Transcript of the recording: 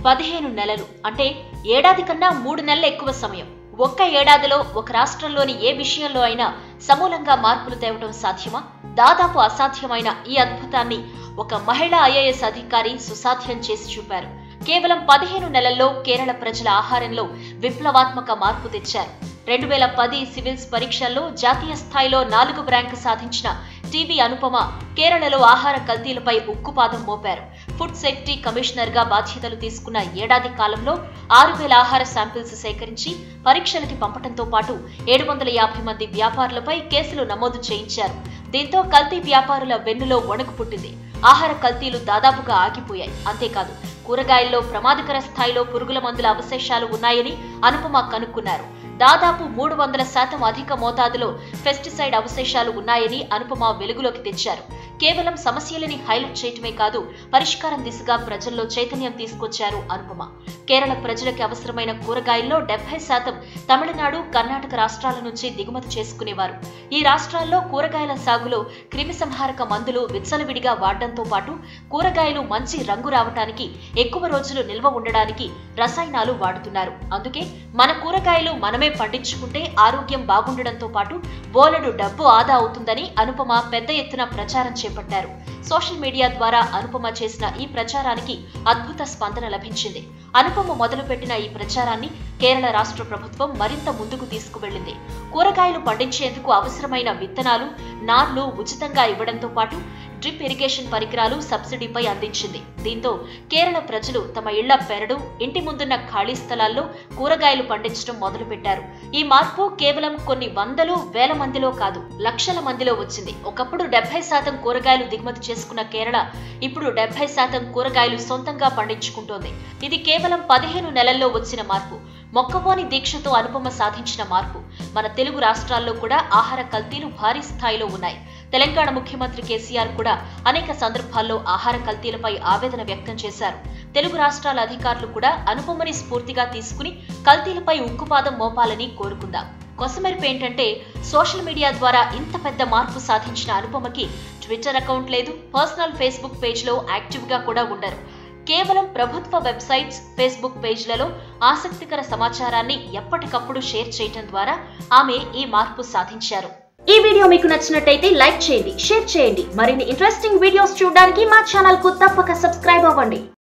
పదిహేను నెలలు అంటే ఏడాది కన్నా మూడు నెలలు ఎక్కువ సమయం ఒక్క ఏడాదిలో ఒక రాష్ట్రంలోని ఏ విషయంలో అయినా సమూలంగా మార్పులు తేవడం సాధ్యమా దాదాపు అసాధ్యమైన ఈ అద్భుతాన్ని ఒక మహిళా ఐఏఎస్ అధికారి సుసాధ్యం చేసి చూపారు కేవలం పదిహేను నెలల్లో కేరళ ప్రజల ఆహారంలో విప్లవాత్మక మార్పు తెచ్చారు రెండు వేల పది సివిల్స్ పరీక్షల్లో జాతీయ స్థాయిలో నాలుగు ర్యాంకు సాధించిన టీవీ అనుపమ కేరళలో ఆహార కల్తీలపై ఉక్కుపాదం మోపారు ఫుడ్ సేఫ్టీ కమిషనర్ గా బాధ్యతలు తీసుకున్న ఏడాది కాలంలో ఆరు వేల ఆహార శాంపిల్స్ సేకరించి పరీక్షలకి పంపడంతో పాటు ఏడు వందల యాభై మంది వ్యాపారులపై కేసులు నమోదు చేయించారు దీంతో కల్తీ వ్యాపారుల వెన్నులో వణుకు పుట్టింది ఆహార కల్తీలు దాదాపుగా ఆగిపోయాయి అంతేకాదు కూరగాయల్లో ప్రమాదకర స్థాయిలో పురుగుల మందుల అవశేషాలు ఉన్నాయని అనుపమ కనుక్కున్నారు దాదాపు మూడు వందల శాతం అధిక మోతాదులో పెస్టిసైడ్ అవశేషాలు ఉన్నాయని అనుపమ వెలుగులోకి తెచ్చారు కేవలం సమస్యలని హైలైట్ చేయటమే కాదు పరిష్కారం దిశగా ప్రజల్లో చైతన్యం తీసుకొచ్చారు అనుపమ కేరళ ప్రజలకి అవసరమైన కూరగాయల్లో డెబ్బై శాతం తమిళనాడు కర్ణాటక రాష్ట్రాల నుంచి దిగుమతి చేసుకునేవారు ఈ రాష్ట్రాల్లో కూరగాయల సాగులో క్రిమిసంహారక మందులు విచ్చలవిడిగా వాడడంతో పాటు కూరగాయలు మంచి రంగు రావటానికి ఎక్కువ రోజులు నిల్వ ఉండడానికి రసాయనాలు వాడుతున్నారు అందుకే మన కూరగాయలు మనమే పండించుకుంటే ఆరోగ్యం బాగుండడంతో పాటు బోలెడు డబ్బు ఆదా అవుతుందని అనుపమ పెద్ద ఎత్తున ప్రచారం చేపట్టారు సోషల్ మీడియా ద్వారా అనుపమ చేసిన ఈ ప్రచారానికి అద్భుత స్పందన లభించింది అనుపమ మొదలుపెట్టిన ఈ ప్రచారాన్ని కేరళ రాష్ట్ర ప్రభుత్వం మరింత ముందుకు తీసుకువెళ్లింది కూరగాయలు పండించేందుకు అవసరమైన విత్తనాలు నార్లు ఉచితంగా ఇవ్వడంతో పాటు డ్రిప్ ఇరిగేషన్ పరికరాలు సబ్సిడీపై అందించింది దీంతో కేరళ ప్రజలు తమ ఇళ్ల పెరడు ఇంటి ముందున్న ఖాళీ స్థలాల్లో కూరగాయలు పండించడం మొదలుపెట్టారు ఈ మార్పు కేవలం కొన్ని వందలు వేల మందిలో కాదు లక్షల మందిలో వచ్చింది ఒకప్పుడు డెబ్బై శాతం కూరగాయలు దిగుమతి చేసుకున్న కేరళ ఇప్పుడు డెబ్బై శాతం కూరగాయలు సొంతంగా పండించుకుంటోంది ఇది కేవలం పదిహేను నెలల్లో వచ్చిన మార్పు మొక్కవోని దీక్షతో అనుపమ సాధించిన మార్పు మన తెలుగు రాష్ట్రాల్లో కూడా ఆహార కల్తీలు భారీ స్థాయిలో ఉన్నాయి తెలంగాణ ముఖ్యమంత్రి కేసీఆర్ కూడా అనేక సందర్భాల్లో ఆహార కల్తీలపై ఆవేదన వ్యక్తం చేశారు తెలుగు రాష్ట్రాల అధికారులు కూడా అనుపమని స్ఫూర్తిగా తీసుకుని కల్తీలపై ఉక్కుపాదం మోపాలని కోరుకుందాం కొసమెరుపు ఏంటంటే సోషల్ మీడియా ద్వారా ఇంత పెద్ద మార్పు సాధించిన అనుపమకి ట్విట్టర్ అకౌంట్ లేదు పర్సనల్ ఫేస్బుక్ పేజ్లో యాక్టివ్గా కూడా ఉండరు కేవలం ప్రభుత్వ వెబ్సైట్స్ ఫేస్బుక్ పేజ్లలో ఆసక్తికర సమాచారాన్ని ఎప్పటికప్పుడు షేర్ చేయటం ద్వారా ఆమె ఈ మార్పు సాధించారు ఈ వీడియో మీకు నచ్చినట్టయితే లైక్ చేయండి షేర్ చేయండి మరిన్ని ఇంట్రెస్టింగ్ వీడియోస్ చూడడానికి మా ఛానల్ కు తప్పక సబ్స్క్రైబ్ అవ్వండి